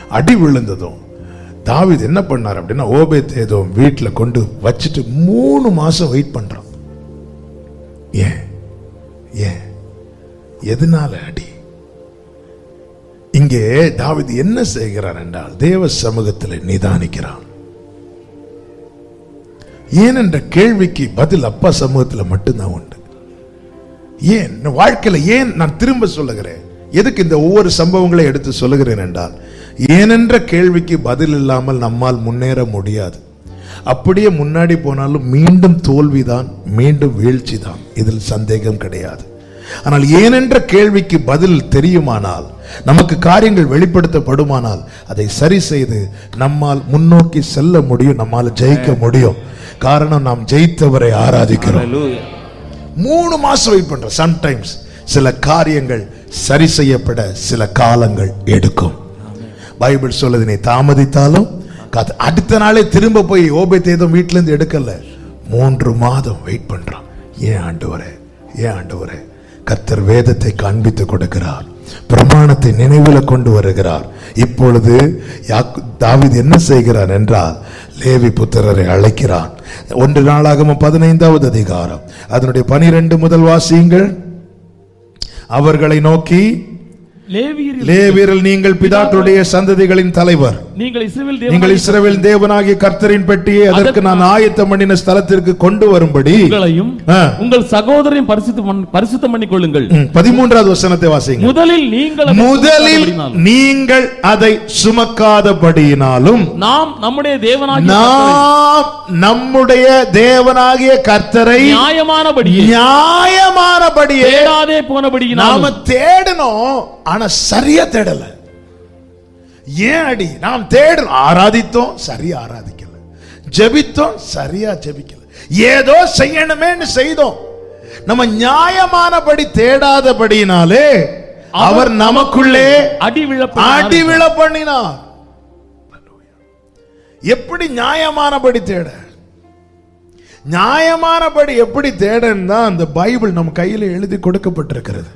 அடி விழுந்ததும் தாவீது என்ன பண்ணார் அப்படின்னா ஓபேத் ஏதோ வீட்டுல கொண்டு வச்சுட்டு மூணு மாசம் வெயிட் பண்றான் ஏன் ஏன் எதனால அடி இங்கே தாவீது என்ன செய்கிறார் என்றால் தேவ சமூகத்தில் நிதானிக்கிறான் ஏன் என்ற கேள்விக்கு பதில் அப்பா சமூகத்தில் மட்டும்தான் உண்டு ஏன் இந்த வாழ்க்கையில ஏன் நான் திரும்ப சொல்லுகிறேன் எதுக்கு இந்த ஒவ்வொரு சம்பவங்களை எடுத்து சொல்லுகிறேன் என்றால் ஏனென்ற கேள்விக்கு பதில் இல்லாமல் நம்மால் முன்னேற முடியாது அப்படியே முன்னாடி போனாலும் மீண்டும் தோல்விதான் மீண்டும் வீழ்ச்சி தான் இதில் சந்தேகம் கிடையாது ஆனால் ஏனென்ற கேள்விக்கு பதில் தெரியுமானால் நமக்கு காரியங்கள் வெளிப்படுத்தப்படுமானால் அதை சரி செய்து நம்மால் முன்னோக்கி செல்ல முடியும் நம்மால் ஜெயிக்க முடியும் காரணம் நாம் ஜெயித்தவரை ஆராதிக்கிறோம் Hallelujah. மூணு மாசம் வெயிட் பண்ற சம்டைம்ஸ் சில காரியங்கள் சரி செய்யப்பட சில காலங்கள் எடுக்கும் பைபிள் சொல்லுது நீ தாமதித்தாலும் காத்து- அடுத்த நாளே திரும்ப போய் ஓபேத்தேதம் வீட்ல இருந்து எடுக்கல மூன்று மாதம் வெயிட் பண்றான் ஏன் ஆண்டவரே ஏன் ஆண்டவரே கர்த்தர் வேதத்தை காண்பித்து கொடுக்கிறார் பிரமாணத்தை நினைவில் கொண்டு வருகிறார் இப்பொழுது யாக்கு- தாவீது என்ன செய்கிறான் என்றால் லேவி புத்திரரை அழைக்கிறான் ஒன்று நாளாகம பதினைந்தாவது அதிகாரம் அதனுடைய பனிரெண்டு முதல் வாசியுங்கள் அவர்களை நோக்கி லேவியரில் லேவியரில் நீங்கள் பிதாக்களுடைய சந்ததிகளின் தலைவர் நீங்கள் இஸ்ரவேல் நீங்கள் தேவனாகிய இஸ்ரவேல் தேவனாகிய கர்த்தரின் பெட்டியை அதற்கு நான் ஆயத்தம் பண்ணின ஸ்தலத்திற்கு கொண்டு வரும்படி உங்களையும் ஆ. உங்கள் சகோதரையும் பரிசுத்தம் பரிசுத்தம் பண்ணிக் கொள்ளுங்கள் ம், பதிமூன்றாவது வசனத்தை வாசிங்க முதலில் நீங்கள் அதை முதலில் சுமக்காதபடியினாலும், நீங்கள் அதை சுமக்காதபடியினாலும் நாம் நம்முடைய தேவனாகிய நாம் நம்முடைய தேவனாகிய கர்த்தரை நியாயமானபடியே நியாயமானபடியே தேடாதே போனபடியினாலும் நாம தேடணும் ஆனா சரியா தேடல ஏன் அடி நாம் தேடணும் ஆராதித்தோம் சரியா ஆராதிக்கல ஜெபித்தோம் சரியா ஜெபிக்கல ஏதோ செய்யணுமேன்னு செய்தோம் நம்ம நியாயமானபடி தேடாதபடியினாலே அவர் நமக்குள்ளே அடி விழ அடி விழ பண்ணினார் எப்படி நியாயமானபடி தேட நியாயமானபடி எப்படி தேடன்னு தான் அந்த பைபிள் நம்ம கையில் எழுதி கொடுக்கப்பட்டிருக்கிறது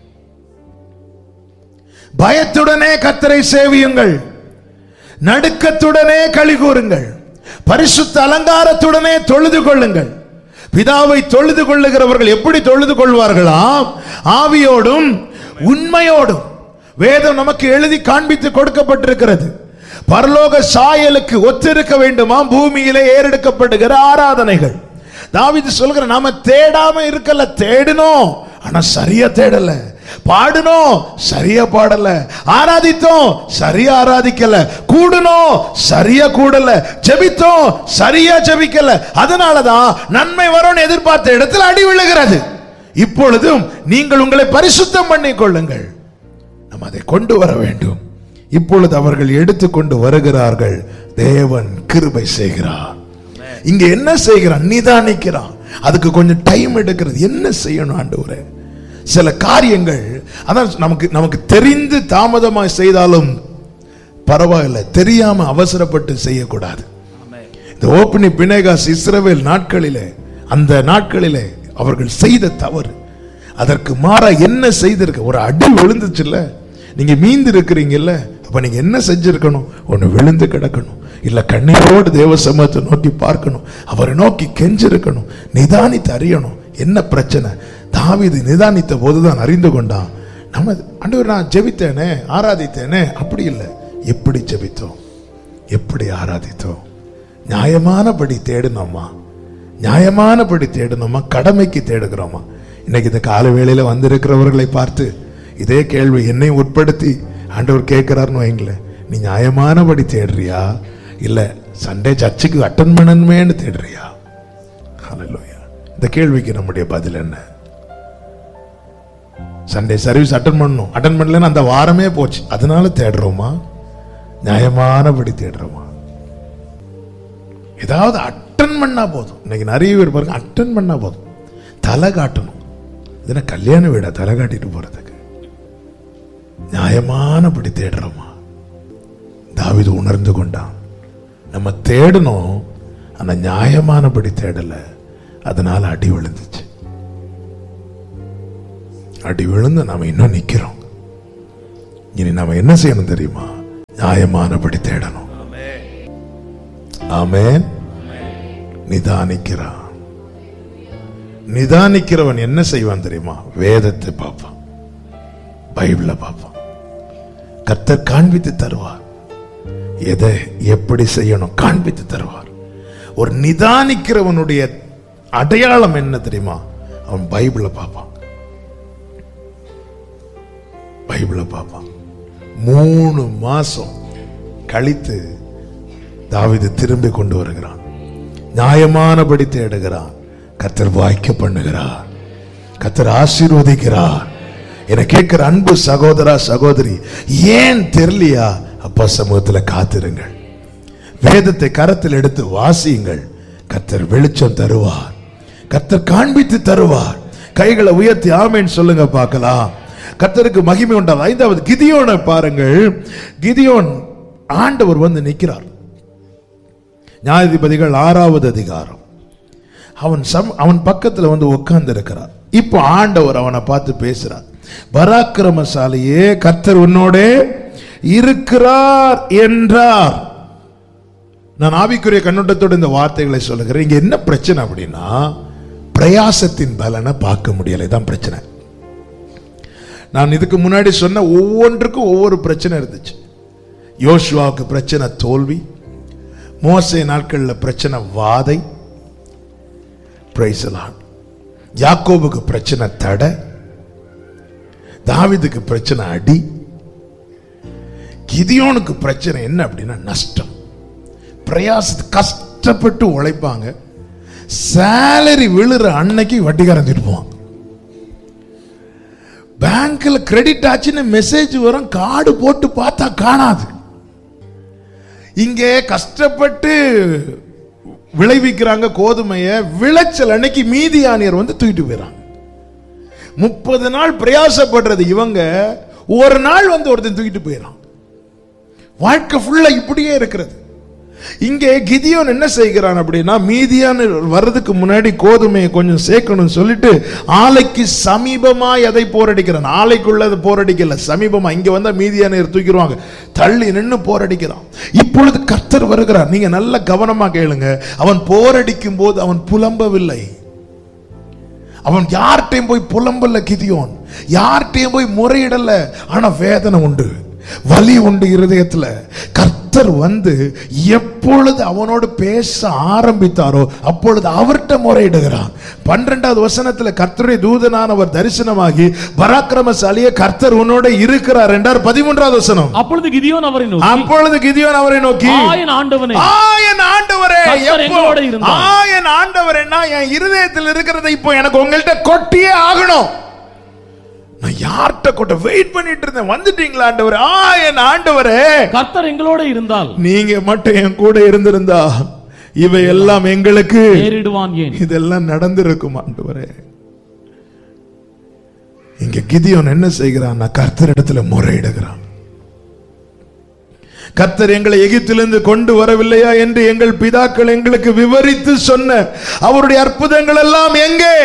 பயத்துடனே கத்தரை சேவியுங்கள் நடுக்கத்துடனே களி கூறுங்கள் பரிசுத்த அலங்காரத்துடனே தொழுது கொள்ளுங்கள் பிதாவை தொழுது கொள்ளுகிறவர்கள் எப்படி தொழுது கொள்வார்களாம் ஆவியோடும் உண்மையோடும் வேதம் நமக்கு எழுதி காண்பித்து கொடுக்கப்பட்டிருக்கிறது பரலோக சாயலுக்கு ஒத்திருக்க வேண்டுமா பூமியிலே ஏறெடுக்கப்படுகிற ஆராதனைகள் தாவீது சொல்கிற நாம தேடாம இருக்கல தேடினோம் ஆனா சரியா தேடல பாடினோம் சரியா பாடல ஆராதித்தோம் சரியா ஆராதிக்கல கூடணும் சரியா கூடல ஜெபித்தோம் சரியா ஜெபிக்கல அதனாலதான் நன்மை வரும்னு எதிர்பார்த்த இடத்துல அடி விழுகிறது இப்பொழுதும் நீங்கள் உங்களை பரிசுத்தம் பண்ணிக் கொள்ளுங்கள் நாம் அதை கொண்டு வர வேண்டும் இப்பொழுது அவர்கள் எடுத்துக்கொண்டு வருகிறார்கள் தேவன் கிருபை செய்கிறார் இங்க என்ன செய்கிறான் நிதானிக்கிறான் அதுக்கு கொஞ்சம் டைம் எடுக்கிறது என்ன செய்யணும் ஆண்டவரே சில காரியங்கள் அதான் நமக்கு நமக்கு தெரிந்து தாமதமாய் செய்தாலும் பரவாயில்லை தெரியாம அவசரப்பட்டு செய்யக்கூடாது இந்த ஓப்பனி பினேகாஸ் இஸ்ரவேல் நாட்களிலே அந்த நாட்களிலே அவர்கள் செய்த தவறு அதற்கு மாறா என்ன செய்திருக்க ஒரு அடி விழுந்துச்சுல்ல நீங்க மீந்து இருக்கிறீங்கல்ல அப்ப நீங்க என்ன செஞ்சிருக்கணும் ஒண்ணு விழுந்து கிடக்கணும் இல்ல கண்ணீரோடு தேவ சமூகத்தை நோக்கி பார்க்கணும் அவரை நோக்கி கெஞ்சிருக்கணும் நிதானித்து அறியணும் என்ன பிரச்சனை தாவீது நிதானித்த போதுதான் அறிந்து கொண்டான் நம்ம ஆண்டவர் நான் ஜெபித்தேனே ஆராதித்தேனே அப்படி இல்லை எப்படி ஜெபித்தோம் எப்படி ஆராதித்தோம் நியாயமானபடி தேடினோமா நியாயமானபடி தேடணுமா கடமைக்கு தேடுகிறோமா இன்னைக்கு இந்த கால வேளையில வந்திருக்கிறவர்களை பார்த்து இதே கேள்வி என்னை உட்படுத்தி ஆண்டவர் கேட்கிறாருன்னு வைங்களேன் நீ நியாயமானபடி தேடுறியா இல்ல சண்டே சர்ச்சுக்கு அட்டன் பண்ணணுமேன்னு தேடுறியா ஹalleluya இந்த கேள்விக்கு நம்முடைய பதில் என்ன சண்டே சர்வீஸ் அட்டன் பண்ணணும் அட்டன் பண்ணலன்னா அந்த வாரமே போச்சு அதனால தேடுறோமா நியாயமானபடி தேடுறோமா ஏதாவது அட்டன் பண்ணா போதும் இன்னைக்கு நிறைய பேர் பாருங்க அட்டன் பண்ணா போதும் தலை காட்டணும் இதுனா கல்யாண வீடா தலை காட்டிட்டு போறதுக்கு நியாயமானபடி தேடுறோமா தாவீது உணர்ந்து கொண்டான் நம்ம தேடணும் ஆனா நியாயமானபடி தேடல அதனால அடி விழுந்துச்சு அடி விழுந்து நாம இன்னும் நிக்கிறோம் இனி நாம என்ன செய்யணும் தெரியுமா நியாயமானபடி தேடணும் ஆமென் நிதானிக்கிறான் நிதானிக்கிறவன் என்ன செய்வான் தெரியுமா வேதத்தை பார்ப்பான் பைபிள பார்ப்பான் கர்த்தர் காண்பித்து தருவார் எதை எப்படி செய்யணும் காண்பித்து தருவார் ஒரு நிதானிக்கிறவனுடைய அடையாளம் என்ன தெரியுமா அவன் பைபிள பார்ப்பான் பைபிள பார்ப்பான் மூணு மாசம் கழித்து தாவீது திரும்பி கொண்டு வருகிறான் நியாயமானபடி தேடுகிறான் கத்தர் வாய்க்க பண்ணுகிறார் கத்தர் ஆசீர்வதிக்கிறார் என கேட்கிற அன்பு சகோதரா சகோதரி ஏன் தெரியலையா அப்பா சமூகத்துல காத்திருங்கள் வேதத்தை கரத்தில் எடுத்து வாசியுங்கள் கத்தர் வெளிச்சம் தருவார் கத்தர் காண்பித்து தருவார் கைகளை உயர்த்தி ஆமேன்னு சொல்லுங்க பார்க்கலாம் கத்தருக்கு மகிமை உண்டாது ஐந்தாவது கிதியோனை பாருங்கள் கிதியோன் ஆண்டவர் வந்து நிற்கிறார் நியாயாதிபதிகள் ஆறாவது அதிகாரம் அவன் சம் அவன் பக்கத்துல வந்து உட்கார்ந்து இருக்கிறார் இப்போ ஆண்டவர் அவனை பார்த்து பேசுறார் பராக்கிரமசாலியே கர்த்தர் உன்னோட இருக்கிறார் என்றார் நான் ஆவிக்குரிய கண்ணோட்டத்தோட இந்த வார்த்தைகளை சொல்லுகிறேன் இங்க என்ன பிரச்சனை அப்படின்னா பிரயாசத்தின் பலனை பார்க்க முடியலை தான் பிரச்சனை நான் இதுக்கு முன்னாடி சொன்ன ஒவ்வொன்றுக்கும் ஒவ்வொரு பிரச்சனை இருந்துச்சு யோசுவாவுக்கு பிரச்சனை தோல்வி மோசே நாட்கள்ல பிரச்சனை வாதை Praise the Lord. யாக்கோபுக்கு பிரச்சனை தடை தாவீதுக்கு பிரச்சனை அடி கிதியோனுக்கு பிரச்சனை என்ன அப்படின்னா நஷ்டம் பிரயாசத்து கஷ்டப்பட்டு உழைப்பாங்க சேலரி விழுற அன்னைக்கு வட்டிக்காரன் திருப்புவான் பேங்க்ல கிரெடிட் ஆச்சுன்னு மெசேஜ் வரும் கார்டு போட்டு பார்த்தா காணாது இங்கே கஷ்டப்பட்டு விளைவிக்கிறாங்க கோதுமையை விளைச்சல் அன்னைக்கு மீதியானியர் வந்து தூக்கிட்டு போயிறாங்க முப்பது நாள் பிரயாசப்படுறது இவங்க ஒரு நாள் வந்து ஒருத்தன் தூக்கிட்டு போயிடறான் வாழ்க்கை ஃபுல்லா இப்படியே இருக்கிறது இங்கே கிதியோன் என்ன செய்கிறான் அப்படின்னா மீதியான வர்றதுக்கு முன்னாடி கோதுமையை கொஞ்சம் சேர்க்கணும்னு சொல்லிட்டு ஆலைக்கு சமீபமா எதை போரடிக்கிறான் ஆலைக்குள்ள அதை போரடிக்கல சமீபமா இங்க வந்தா மீதியான தூக்கிடுவாங்க தள்ளி நின்னு போரடிக்கிறான் இப்பொழுது கர்த்தர் வருகிறார் நீங்க நல்ல கவனமா கேளுங்க அவன் போரடிக்கும் போது அவன் புலம்பவில்லை அவன் யார்கிட்டையும் போய் புலம்பல கிதியோன் யார்கிட்டையும் போய் முறையிடல ஆனா வேதனை உண்டு வலி உண்டு இருதயத்துல கர்த்தர் வந்து எப்பொழுது அவனோடு பேச ஆரம்பித்தாரோ அப்பொழுது அவர்கிட்ட முறையிடுகிறான் பன்னிரெண்டாவது வசனத்துல கர்த்தருடைய தூதனானவர் தரிசனமாகி பராக்கிரமசாலியே கர்த்தர் உன்னோட இருக்கிறார் என்றார் பதிமூன்றாவது வசனம் அப்பொழுது கிதியோன் அவரை நோக்கி அப்பொழுது கிதியோன் அவரை நோக்கி ஆயன் ஆண்டவனே ஆயன் ஆண்டவரே கர்த்தர் எப்போ எங்களோட இருந்தார். ஆயன் ஆண்டவரேன்னா என் இருதயத்தில் இருக்கிறதை இப்போ எனக்கு உங்கள்கிட்ட கொட்டியே ஆகணும் நான் யார்கிட்ட கொட்ட வெயிட் பண்ணிட்டு இருந்தேன் வந்துட்டீங்களா ஆண்டவர் ஆயன் ஆண்டவரே கர்த்தர் எங்களோட இருந்தால் நீங்க மட்டும் என் கூட இருந்திருந்தா இவை எல்லாம் எங்களுக்கு நேரிடுவான் ஏன் இதெல்லாம் நடந்திருக்கும் ஆண்டவரே இங்க கிதியோன் என்ன செய்கிறான் கர்த்தர் இடத்துல முறையிடுகிறான் கர்த்தர் எங்களை எகிப்திலிருந்து கொண்டு வரவில்லையா என்று எங்கள் பிதாக்கள் எங்களுக்கு விவரித்து சொன்ன அவருடைய அற்புதங்கள் எல்லாம் எங்கே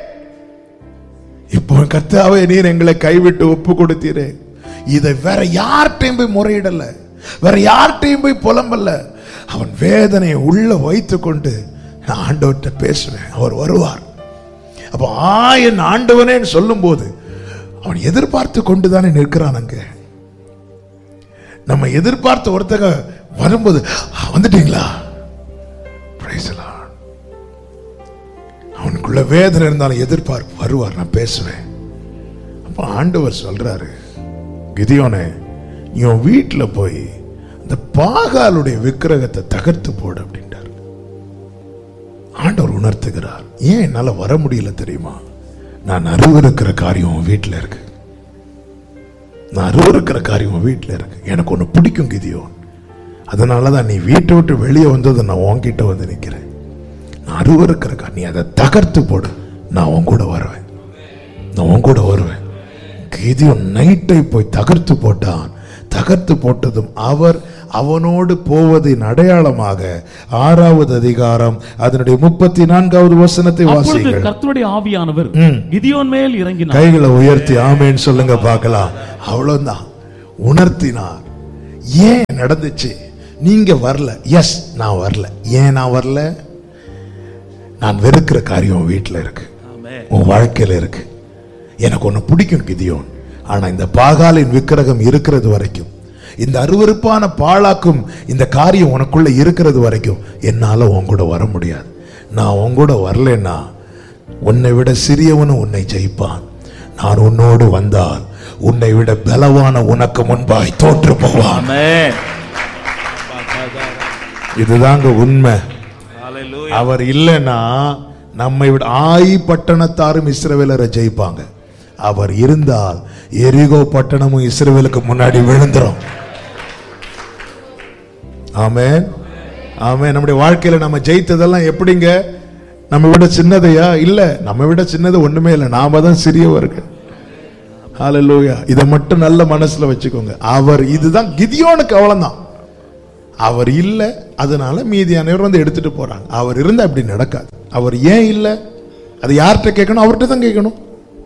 இப்போ கர்த்தாவே நீர் எங்களை கைவிட்டு ஒப்பு கொடுத்தீரே இதை வேற யார்கிட்டையும் போய் முறையிடல வேற யார்கிட்டையும் போய் புலம்பல்ல அவன் வேதனையை உள்ள வைத்து கொண்டு நான் ஆண்டவர்கிட்ட பேசுவேன் அவர் வருவார் அப்போ ஆயன் ஆண்டவனேன்னு சொல்லும்போது அவன் எதிர்பார்த்து கொண்டு தானே நிற்கிறான் அங்க நம்ம எதிர்பார்த்த ஒருத்தங்க வரும்போது "ஆ, வந்துட்டீங்களா Praise the Lord. அவனுக்குள்ள வேதனை இருந்தாலும் எதிர்பார்ப்பு வருவார் நான் பேசுவேன் அப்ப ஆண்டவர் சொல்றாரு கிதியோனே நீ உன் வீட்டுல போய் அந்த பாகாலுடைய விக்கிரகத்தை தகர்த்து போடு அப்படின்ட்டார் ஆண்டவர் உணர்த்துகிறார் ஏன் என்னால வர முடியல தெரியுமா நான் அருவருக்கிற காரியம் உன் வீட்டுல இருக்கு நான் அருவருக்கிற காரியம் உன் வீட்டுல இருக்கு எனக்கு ஒண்ணு பிடிக்கும் கிதியோன் அதனாலதான் நீ வீட்டை விட்டு வெளியே வந்ததை நான் உன்கிட்ட வந்து நிக்கிறேன் நான் அருவருக்கிறக்கா நீ அதை தகர்த்து போடு நான் உன் கூட வருவேன் நான் உன் கூட வருவேன் கிதியோன் நைட்டை போய் தகர்த்து போட்டான் தகர்த்து போட்டதும் அவர் அவனோடு போவதின் அடையாளமாக ஆறாவது அதிகாரம் அதனுடைய முப்பத்தி நான்காவது வசனத்தை அப்பொழுது வாசிங்கள் கர்த்தருடைய ஆவியானவர் ம். கிதியோன் மேல் இறங்கினார் கைகளை உயர்த்தி ஆமேன்னு சொல்லுங்க பார்க்கலாம் அவ்வளவுதான் உணர்த்தினார் ஏன் நடந்துச்சு நீங்க வரல எஸ் நான் வரல ஏன் நான் வரல நான் வெறுக்கிற காரியம் வீட்டில் இருக்கு உன் வாழ்க்கையில இருக்கு எனக்கு ஒன்று பிடிக்கும் கிதியோன் ஆனா இந்த பாகாலின் விக்கிரகம் இருக்கிறது வரைக்கும் இந்த அருவருப்பான பாழாக்கும் இந்த காரியம் உனக்குள்ள இருக்கிறது வரைக்கும் என்னால உன் கூட வர முடியாது நான் உன் கூட வரலன்னா உன்னை விட சிறியவனும் உன்னை ஜெயிப்பான் நான் உன்னோடு வந்தால் உன்னை விட பலவான உனக்கு முன்பாய் தோற்று போவான் ஆமென் இதுதாங்க உண்மை ஹalleluya அவர் இல்லைன்னா நம்மை விட ஆயி பட்டணத்தாரும் இஸ்ரவேலரை ஜெயிப்பாங்க அவர் இருந்தால் எரிகோ பட்டணமும் இஸ்ரவேலுக்கு முன்னாடி விழுந்துரும் ஆமென் ஆமென் நம்முடைய வாழ்க்கையில நம்ம ஜெயித்ததெல்லாம் எப்படிங்க நம்ம விட சின்னதையா இல்ல நம்ம விட சின்னது ஒண்ணுமே இல்லை நாம தான் சிறியவர்கள் ஹalleluya இதை மட்டும் நல்ல மனசுல வச்சுக்கோங்க அவர் இதுதான் கிதியோனுக்கு அவ்வளவுதான் அவர் இல்ல அதனால மீதியானவர் வந்து எடுத்துட்டு போறாங்க அவர் இருந்தா அப்படி நடக்காது அவர் ஏன் இல்ல அது யார்கிட்ட கேட்கணும் அவர்கிட்ட தான் கேட்கணும்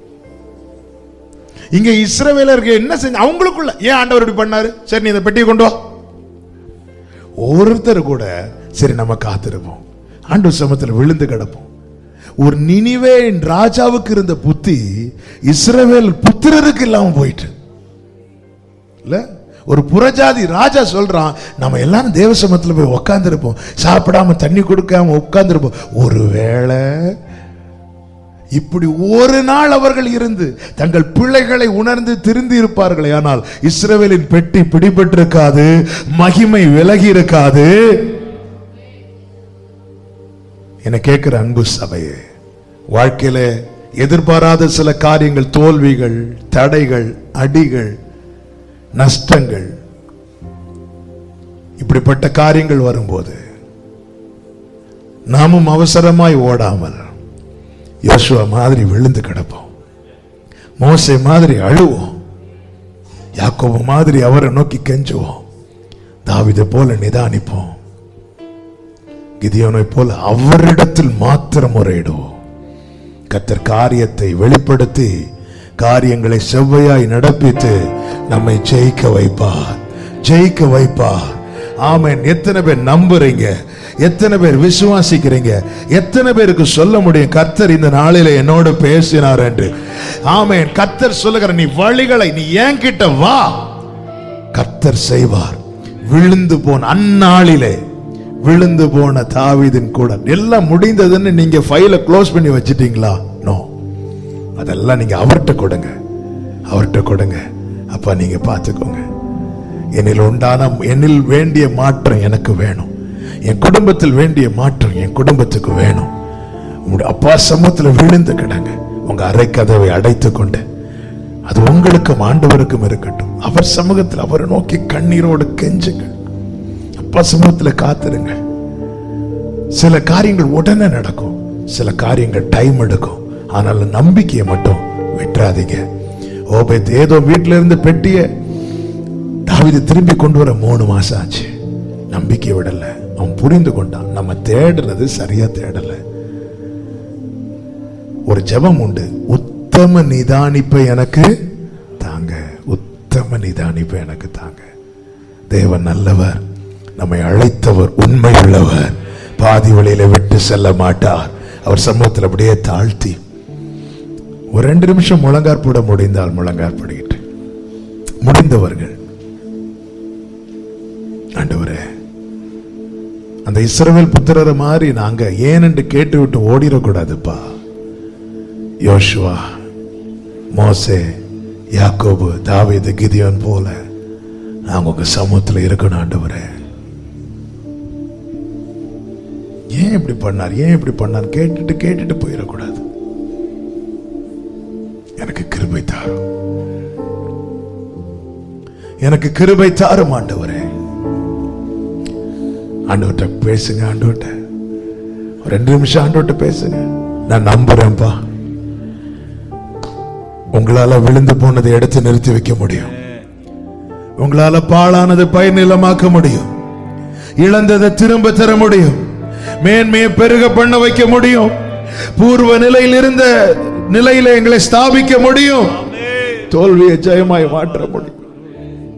இங்க இஸ்ரவேலருக்கு என்ன செஞ்ச அவங்களுக்குள்ள ஏன் ஆண்டவர் இப்படி பண்ணாரு சரி நீ இந்த பெட்டியை கொண்டு வா ஒருத்தர் கூட சரி நம்ம காத்திருப்போம் ஆண்டு சமத்துல விழுந்து கிடப்போம் ஒரு நினிவே ராஜாவுக்கு இருந்த புத்தி இஸ்ரவேல் புத்திரருக்கு இல்லாம போயிட்டு இல்ல ஒரு புறஜாதி ராஜா சொல்றான் நம்ம எல்லாரும் தேவசமத்துல போய் உட்கார்ந்திருப்போம் சாப்பிடாம தண்ணி கொடுக்காம உட்கார்ந்திருப்போம் ஒருவேளை இப்படி ஒரு நாள் அவர்கள் இருந்து தங்கள் பிள்ளைகளை உணர்ந்து திருந்தி இருப்பார்களே ஆனால் இஸ்ரவேலின் பெட்டி பிடிபட்டிருக்காது மகிமை விலகி இருக்காது என கேட்கிற அன்பு சபையே வாழ்க்கையில எதிர்பாராத சில காரியங்கள் தோல்விகள் தடைகள் அடிகள் நஷ்டங்கள் இப்படிப்பட்ட காரியங்கள் வரும்போது நாமும் அவசரமாய் ஓடாமல் யோசுவா மாதிரி விழுந்து கிடப்போம் மோசே மாதிரி அழுவோம் யாக்கோபு மாதிரி அவரை நோக்கி கெஞ்சுவோம் தாவிதை போல நிதானிப்போம் கிதியோனை போல அவரிடத்தில் மாத்திரம் முறையிடுவோம் கத்தர் காரியத்தை வெளிப்படுத்தி காரியங்களை செவ்வையாய் நடப்பித்து நம்மை ஜெயிக்க வைப்பார் ஜெயிக்க வைப்பார் ஆமென் எத்தனை பேர் நம்புறீங்க எத்தனை பேர் விசுவாசிக்கிறீங்க எத்தனை பேருக்கு சொல்ல முடியும் கர்த்தர் இந்த நாளில என்னோடு பேசினார் என்று ஆமென் கர்த்தர் சொல்லுகிற நீ வழிகளை நீ என்கிட்ட வா கர்த்தர் செய்வார் விழுந்து போன அந்நாளிலே விழுந்து போன தாவீதின் கூட எல்லாம் முடிந்ததுன்னு நீங்க ஃபைலை க்ளோஸ் பண்ணி வச்சிட்டீங்களா நோ அதெல்லாம் நீங்க அவர்கிட்ட கொடுங்க அவர்கிட்ட கொடுங்க அப்ப நீங்க பார்த்துக்கோங்க என்னில் உண்டான என்னில் வேண்டிய மாற்றம் எனக்கு வேணும் என் குடும்பத்தில் வேண்டிய மாற்றம் என் குடும்பத்துக்கு வேணும் உங்களுடைய அப்பா சமூகத்தில் விழுந்து கிடங்க உங்க அறை கதவை அடைத்து கொண்டு அது உங்களுக்கும் ஆண்டவருக்கும் இருக்கட்டும் அவர் சமூகத்தில் அவரை நோக்கி கண்ணீரோடு கெஞ்சுங்கள் அப்பா சமூகத்தில் காத்திருங்க சில காரியங்கள் உடனே நடக்கும் சில காரியங்கள் டைம் எடுக்கும் ஆனால் நம்பிக்கையை மட்டும் விட்டுறாதீங்க ஓபேத் ஏதோ வீட்டில இருந்து பெட்டிய தாவீது திரும்பி கொண்டு வர மூணு மாசம் ஆச்சு நம்பிக்கை விடல அவன் புரிந்து கொண்டான் நம்ம தேடுறது சரியா தேடல ஒரு ஜெபம் உண்டு உத்தம நிதானிப்பை எனக்கு தாங்க உத்தம நிதானிப்பை எனக்கு தாங்க தேவன் நல்லவர் நம்மை அழைத்தவர் உண்மை உள்ளவர் பாதி வழியில விட்டு செல்ல மாட்டார் அவர் சமூகத்தில் அப்படியே தாழ்த்தி ஒரு ரெண்டு நிமிஷம் முழங்கார் போட முடிந்தால் முழங்கார் படிக்கிட்டு முடிந்தவர்கள் ஆண்டவரே அந்த இஸ்ரவேல் புத்திரரை மாதிரி நாங்க ஏனென்று கேட்டு விட்டு ஓடிடக்கூடாதுப்பா யோசுவா மோசே யாக்கோபு தாவீது கிதியோன் போல நாங்க உங்க சமூகத்துல இருக்கணும் ஆண்டவரே ஏன் இப்படி பண்ணார் ஏன் இப்படி பண்ணார் கேட்டுட்டு கேட்டுட்டு போயிடக்கூடாது எனக்கு கிருபை தாரும் எனக்கு கிருபை தாரும் ஆண்டவரே ஆண்டவர்கிட்ட பேசுங்க ஆண்டவர்கிட்ட ஒரு ரெண்டு நிமிஷம் ஆண்டவர்கிட்ட பேசுங்க நான் நம்புறேன்ப்பா உங்களால விழுந்து போனதை எடுத்து நிறுத்தி வைக்க முடியும் உங்களால பாழானது பயனிலமாக்க முடியும் இழந்ததை திரும்ப தர முடியும் மேன்மையை பெருக பண்ண வைக்க முடியும் பூர்வ நிலையில் இருந்த நிலையில எங்களை ஸ்தாபிக்க முடியும் தோல்வியை ஜெயமாய் மாற்ற முடியும்